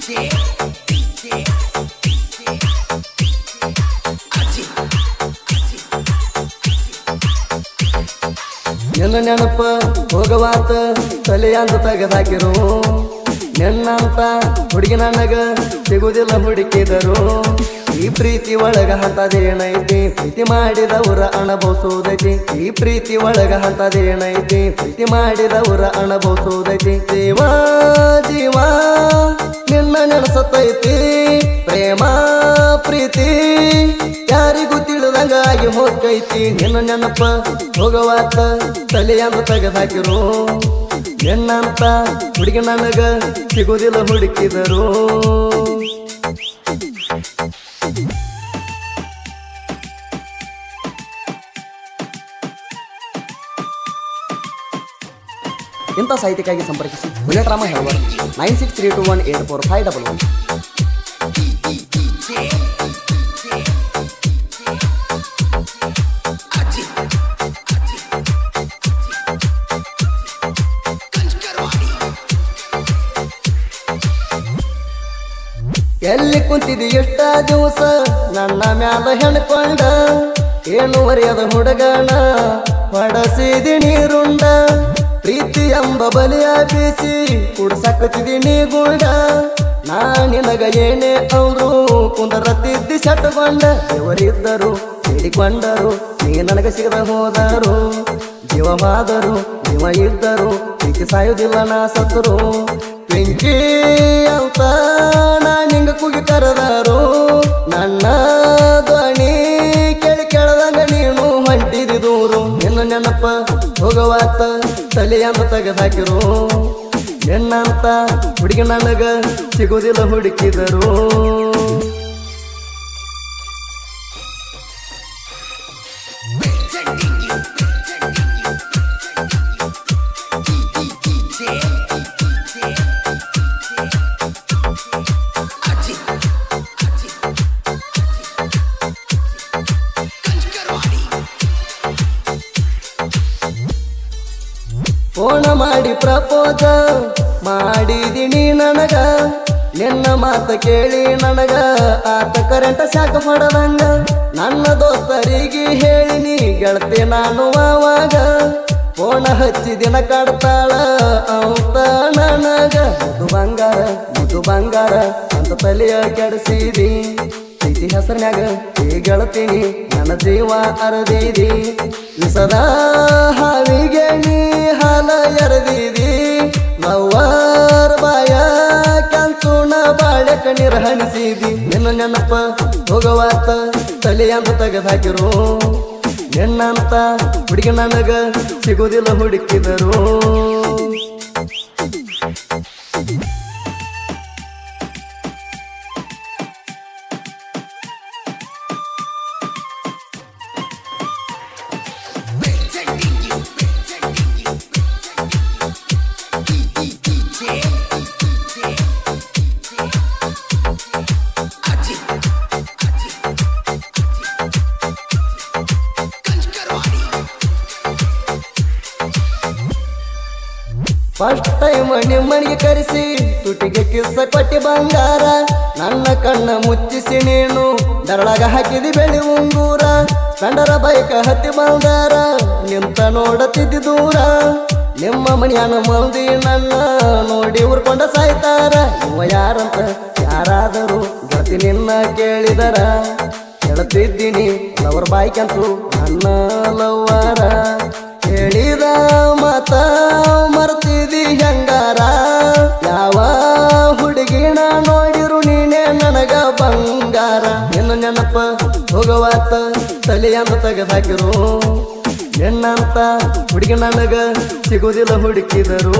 ನಿನ್ನ ನೆನಪ ಹೋಗವಾತ ತಲೆಯಂದ ತೆಗೆದಾಕಿರು ನಿನ್ನಂತ ಹುಡುಗಿ ನನಗ ಸಿಗುದಿಲ್ಲ ಹುಡುಕಿದರು ಈ ಪ್ರೀತಿ ಒಳಗ ಹಂತದೇನೈತಿ ಪ್ರೀತಿ ಮಾಡಿದವರ ಅನುಭವಿಸೋದೈತಿ ಈ ಪ್ರೀತಿ ಒಳಗ ಹಂತದೇನೈತಿ ಪ್ರೀತಿ ಮಾಡಿದವರ ಅನುಭವಿಸೋದೈತಿ ದೇವ ಜೀವ ನಿನ್ನ ನೆನಸತೈತಿ ಪ್ರೇಮ ಪ್ರೀತಿ ಯಾರಿಗೂ ತಿಳಿದಂಗಾಗಿ ಹೋಗೈತಿ ನಿನ್ನ ನೆನಪ ಹೋಗವಾತ ತಲೆಯಂದ ತೆಗೆದಾಕಿರು ನಿನ್ನಂತ ಹುಡುಗಿ ನನಗ ಸಿಗುದಿಲ್ಲ ಹುಡುಕಿದರು ಇಂಥ ಸಾಹಿತ್ಯಕ್ಕಾಗಿ ಸಂಪರ್ಕಿಸಿ ಬುಲೆಟ್ ರಾಮ ಹೇಳುವರು nine six three two one eight four five double one ಎಲ್ಲಿ ಕುಂತಿದಿ ಎಷ್ಟ ದಿವಸ ನನ್ನ ಮ್ಯಾಲ ಹೆಣ್ಕೊಂಡ ಏನು ಮರ್ಯಾದ ಹುಡುಗನ ಹೊಡಸಿದಿ ನೀರುಂಡ ಪ್ರೀತಿ ಎಂಬ ಬಲಿಯ ಬೀಸಿ ಕುಡ್ಸಕತ್ತಿದಿ ಗುಂಡ ನಾ ನಿನಗ ಏನೇ ಅವರು ಕುಂದರತ್ತಿದ್ದಿ ಸಟ್ಟಗೊಂಡ ದೇವರಿದ್ದರು ಹಿಡಿಕೊಂಡರು ನೀ ನನಗ ಸಿಗದ ಹೋದರು ಜೀವವಾದರು ಜೀವ ಇದ್ದರು ಪ್ರೀತಿ ಸಾಯುವುದಿಲ್ಲ ನಾ ಸತ್ತರು ಬೆಂಕಿ ಅಂತ ನಾ ನಿಂಗ ಕುಗಿ ಕರೆದರು ನನ್ನ ಧ್ವನಿ ಕೇಳಿ ಕೇಳದಂಗ ನೀನು ಹೊಂಟಿದಿ ದೂರು ನಿನ್ನ ನೆನಪ ಹೋಗವಾತ ತಲೆಯಂದ ತೆಗೆದಾಕಿರು ನಿನ್ನಂತ ಹುಡುಗಿ ನನಗ ಸಿಗುದಿಲ್ಲ ಹುಡುಕಿದರು ಫೋನ ಮಾಡಿ ಪ್ರಪೋಜ ಮಾಡಿದಿನಿ ನನಗ ನಿನ್ನ ಮಾತ ಕೇಳಿ ನನಗ ಆತ ಕರೆಂಟ ಶಾಕ ಹೊಡದಂಗ ನನ್ನ ದೋಸ್ತರಿಗೆ ಹೇಳಿನಿ ಗೆಳತಿ ನಾನು ಅವಾಗ ಫೋನ ಹಚ್ಚಿ ದಿನ ಕಾಡ್ತಾಳ ಅಂತ ನನಗ ಮುದು ಬಂಗಾರ ಮುದು ಬಂಗಾರ ಅಂತ ತಲೆಯ ಕೆಡಿಸಿದಿ ಪ್ರೀತಿ ಹೆಸರಿನ್ಯಾಗ ಈ ಗೆಳತೀನಿ ನನ್ನ ಜೀವ ಅರದಿದಿ ವಿಸದ ಹಾವಿಗೆ ನೀ ಹಾಲ ಎರೆದಿದಿ ನವ್ವಾರ ಬಾಯ ಕಂಚುಣ ಬಾಳೆ ಕಣ್ಣೀರ ಹಣಿಸಿದಿ ನಿನ್ನ ನೆನಪ ಹೋಗವಾತ ತಲೆಯಂದ ತೆಗೆದಾಕಿರು ನಿನ್ನಂತ ಹುಡುಗಿ ನನಗ ಸಿಗುದಿಲ್ಲ ಹುಡುಕಿದರು ಫಸ್ಟ್ ಟೈಮ್ ನಿಮ್ಮನಿಗೆ ಕರೆಸಿ ತುಟಿಗೆ ಕಿಸ್ಸ ಕೊಟ್ಟಿ ಬಂಗಾರ ನನ್ನ ಕಣ್ಣ ಮುಚ್ಚಿಸಿ ನೀನು ದರಳಾಗ ಹಾಕಿದಿ ಬೆಳಿ ಉಂಗೂರ ಕಂಡರ ಬೈಕ ಹತ್ತಿ ಬಂದಾರ ನಿಂತ ನೋಡತಿದ್ದಿ ದೂರ ನಿಮ್ಮ ಮನೆಯನ ಮಂದಿ ನನ್ನ ನೋಡಿ ಉರ್ಕೊಂಡ ಸಾಯ್ತಾರ ಇವ ಯಾರಂತ ಯಾರಾದರೂ ಗತಿ ನಿನ್ನ ಕೇಳಿದರ ಹೇಳ್ತಿದ್ದೀನಿ ಲವರ್ ಬಾಯ್ಕಂತೂ ನನ್ನ ಲವ್ವರ ಹೇಳಿದ ಮತ ಮರ್ತಿದಿ ಹೆಂಗಾರ ಯಾವ ಹುಡುಗಿನ ನೋಡಿರು ನೀನೇ ನನಗ ಬಂಗಾರ ನಿನ್ನ ನೆನಪ ಹೋಗವಾತ ತಲೆಯಂದ ತೆಗೆದಾಕಿರು ನಿನ್ನಂತ ಹುಡುಗಿ ನನಗ ಸಿಗುದಿಲ್ಲ ಹುಡುಕಿದರು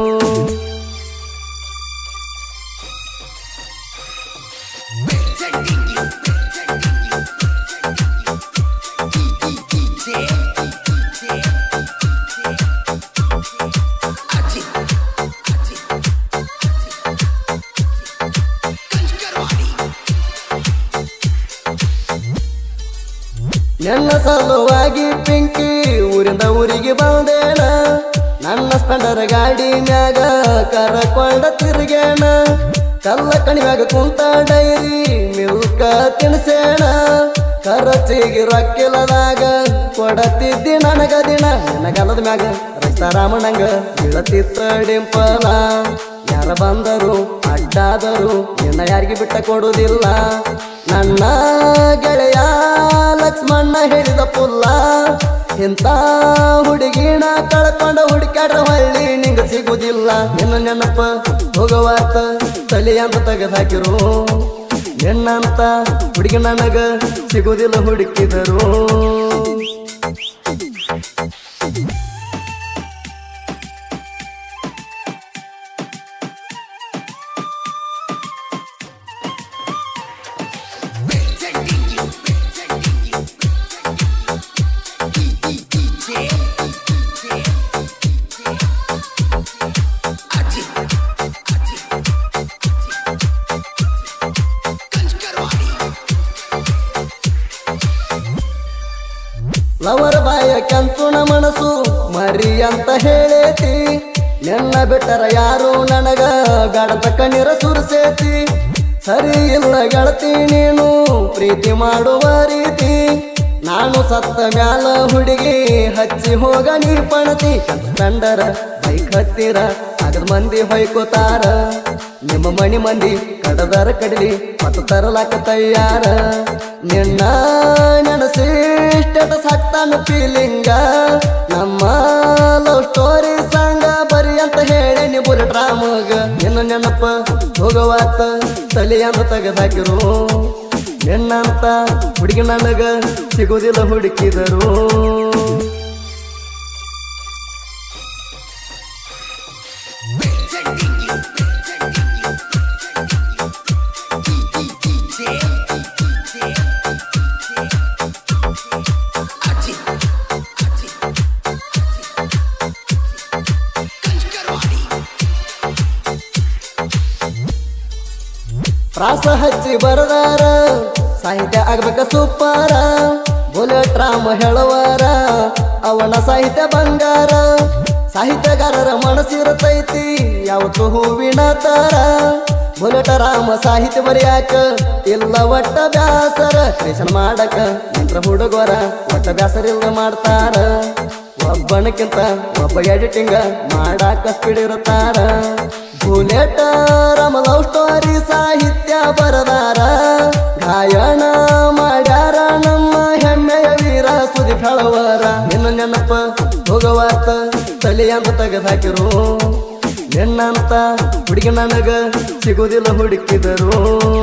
ನನ್ನ ಸಲುವಾಗಿ ಪಿಂಕಿ ಊರಿಂದ ಊರಿಗೆ ಬಂದೇನ ನನ್ನ ಸ್ಪೆಂಡರ್ ಗಾಡಿ ಮ್ಯಾಗ ಕರಕೊಂಡ ತಿರುಗೇನ ಕಲ್ಲ ಕಣಿವಾಗ ಕುಂತ ಡೈರಿ ಮಿಲ್ಕ ತಿನ್ಸೇಣ ಖರ್ಚಿಗೆ ರೊಕ್ಕಿಲ್ಲದಾಗ ಕೊಡತಿದ್ದಿ ನನಗ ದಿನ ನನಗಲ್ಲದ ಮ್ಯಾಗ ರೈತ ರಾಮಣ್ಣಂಗ ಬೀಳತಿತ್ತ ಡಿಂಪಲ ಯಾರ ಬಂದರು ಅಡ್ಡಾದರು ನಿನ್ನ ಯಾರಿಗೆ ಬಿಟ್ಟ ಕೊಡುವುದಿಲ್ಲ ನನ್ನ ಗೆಳೆಯ ಲಕ್ಷ್ಮಣ್ಣ ಹೇಳಿದ ಪುಲ್ಲ ಇಂಥ ಹುಡುಗಿನ ಕಳ್ಕೊಂಡ ಹುಡುಕ್ಯಾಡ್ರ ಹಳ್ಳಿ ನಿಂಗ ಸಿಗುದಿಲ್ಲ ನಿನ್ನ ನೆನಪ ಹೋಗವಾತ ತಲೆ ಅಂತ ತೆಗೆದು ಹಾಕಿರು ನಿನ್ನಂತ ಹುಡುಗಿ ನನಗ ಸಿಗುದಿಲ್ಲ ಹುಡುಕಿದರು ಲವರ ಬಾಯ ಕೆಂಚುಣ ಮನಸ್ಸು ಮರಿ ಅಂತ ಹೇಳೇತಿ ನಿನ್ನ ಬಿಟ್ಟರ ಯಾರು ನನಗ ಗಡತ ಕಣ್ಣೀರ ಸುರಿಸೇತಿ ಸರಿ ಇಲ್ಲ ಗೆಳತಿ ನೀನು ಪ್ರೀತಿ ಮಾಡುವ ರೀತಿ ನಾನು ಸತ್ತ ಮ್ಯಾಲ ಹುಡುಗಿ ಹಚ್ಚಿ ಹೋಗ ನೀ ಪಣತಿ ಕಂಡರ ಬೈಕ್ ಹತ್ತಿರ ಅದ್ರ ಮಂದಿ ಹೊಯ್ಕೋತಾರ ನಿಮ್ಮ ಮಣಿ ಮಂದಿ ಕಡದರ ಕಡಲಿ ಮತ್ತು ತರಲಾಕ ತಯ್ಯಾರ ನಿನ್ನ ನೆನಸಿ ಸ್ಟೇಟಸ್ ಹಾಕ್ತಾನ ಫೀಲಿಂಗ ನಮ್ಮ ಲವ್ ಸ್ಟೋರಿ ಸಂಗ ಬರಿ ಅಂತ ಹೇಳಿ ನೀ ಬುಲೆಟ್ ರಾಮಗ ನಿನ್ನ ನೆನಪ ಹೋಗವಾತ ತಲೆಯಂತ ತೆಗೆದಾಕಿರು ನಿನ್ನಂತ ಹುಡುಗಿ ನನಗ ಸಿಗುದಿಲ್ಲ ಹುಡುಕಿದರು ಪ್ರಾಸ ಹಚ್ಚಿ ಬರದಾರ ಸಾಹಿತ್ಯ ಆಗ್ಬೇಕ ಸೂಪರ ಬುಲೆಟ್ ರಾಮ ಹೇಳುವಾರ ಅವನ ಸಾಹಿತ್ಯ ಬಂಗಾರ ಸಾಹಿತ್ಯಗಾರರ ಮನಸ್ಸಿರತೈತಿ ಯಾವತ್ತು ಹೂವಿನ ತರ ಬುಲೆಟ ರಾಮ ಸಾಹಿತ್ಯ ಬರೆಯಾಕ ಇಲ್ಲ ಒಟ್ಟ ಬ್ಯಾಸರ ಕ್ರೇಷನ್ ಮಾಡಕ ನಿಂತ್ರ ಹುಡುಗರ ಒಟ್ಟ ಬ್ಯಾಸರಿಲ್ಲ ಮಾಡ್ತಾರ ಒಬ್ಬನಕ್ಕಿಂತ ಒಬ್ಬ ಎಡಿಟಿಂಗ್ ಮಾಡಾಕ ಸ್ಪೀಡ್ ಇರುತ್ತಾರ ಬುಲೆಟ ರಾಮ ಲವ್ ಸ್ಟೋರಿ ಸಾಹಿತ್ಯ ಬರದಾರ ಗಾಯನ ಮಾಡ್ಯಾರ ನಮ್ಮ ಹೆಮ್ಮೆಯ ವೀರ ಸುದಿ ಫಳವರ ನಿನ್ನ ನೆನಪ ಹೋಗವಾತ ತಲೆ ಅಂತ ತೆಗೆದು ಹಾಕಿರು ನಿನ್ನಂತ ಹುಡುಗಿ ನನಗ ಸಿಗುದಿಲ್ಲ ಹುಡುಕಿದರು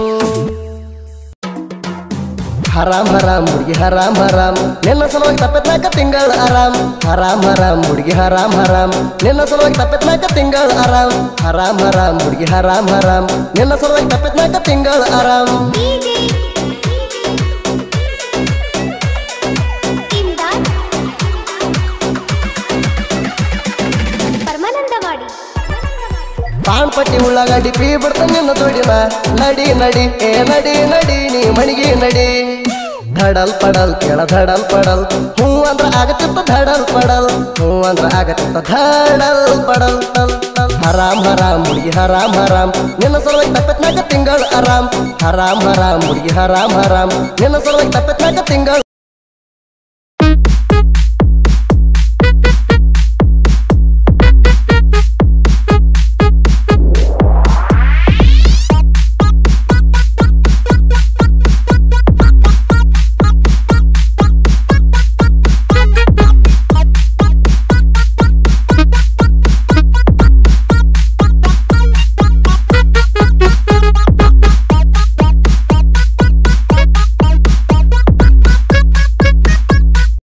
ಹರಾಮ್ ಹರಾಮ್ ಹುಡುಗಿ ಹರಾಮ್ ಹರಾಮ್ ನಿನ್ನ ಸಲುವಾಗಿ ತಪ್ಪತ್ನಾಕ ತಿಂಗಳ ಆರಾಮ್ ಹರಾಮ್ ಹರಾಮ್ ಹುಡುಗಿ ಹರಾಮ್ ಹರಾಮ್ ನಿನ್ನ ಸಲುವಾಗಿ ತಪ್ಪತ್ನಾಕ ತಿಂಗಳ ಆರಾಮ್ ಹರಾಮ್ ಹರಾಮ್ ಹುಡುಗಿ ಹರಾಮ್ ಹರಾಮ್ ನಿನ್ನ ಸಲುವಾಗಿ ತಪ್ಪತ್ನಾಕ ತಿಂಗಳ ಆರಾಮ್ DJ ಇಮ್ದಾದ್ ಪರಮಾನಂದವಾಡಿ ಪಾನ್ ಪಟ್ಟಿ ಉಳ್ಳಾಗಡ್ಡಿ ಪೀ ಬಿಡ್ತ ನಿನ್ನ ದುಡಿನ ನಡಿ ನಡಿ ಏ ನಡಿ ನಡಿ ನೀ ಮಣಿಗೆ ನಡಿ ಧಡಲ್ ಪಡಲ್ ಕೇಳ ಧಡಲ್ ಪಡಲ್ ಹೂ ಅಂದ್ರ ಆಗತ್ತಿತ್ತ ಧಡಲ್ ಪಡಲ್ ಹೂ ಅಂದ್ರ ಆಗತ್ತಿತ್ತ ಧಡಲ್ ಪಡಲ್ ತಲ್ ತಲ್ ಹರಾಮ್ ಹರಾಮ್ ಹುಡುಗಿ ಹರಾಮ್ ಹರಾಮ್ ನಿನ್ನ ಸಲುವಾಗಿ ತಪ್ಪತ್ನಾಕ ತಿಂಗಳ ಆರಾಮ್ ಹರಾಮ್ ಹರಾಮ್ ಹುಡುಗಿ ಹರಾಮ್ ಹರಾಮ್ ನಿನ್ನ ಸಲುವಾಗಿ ತಪ್ಪತ್ನಾಕ ತಿಂಗಳ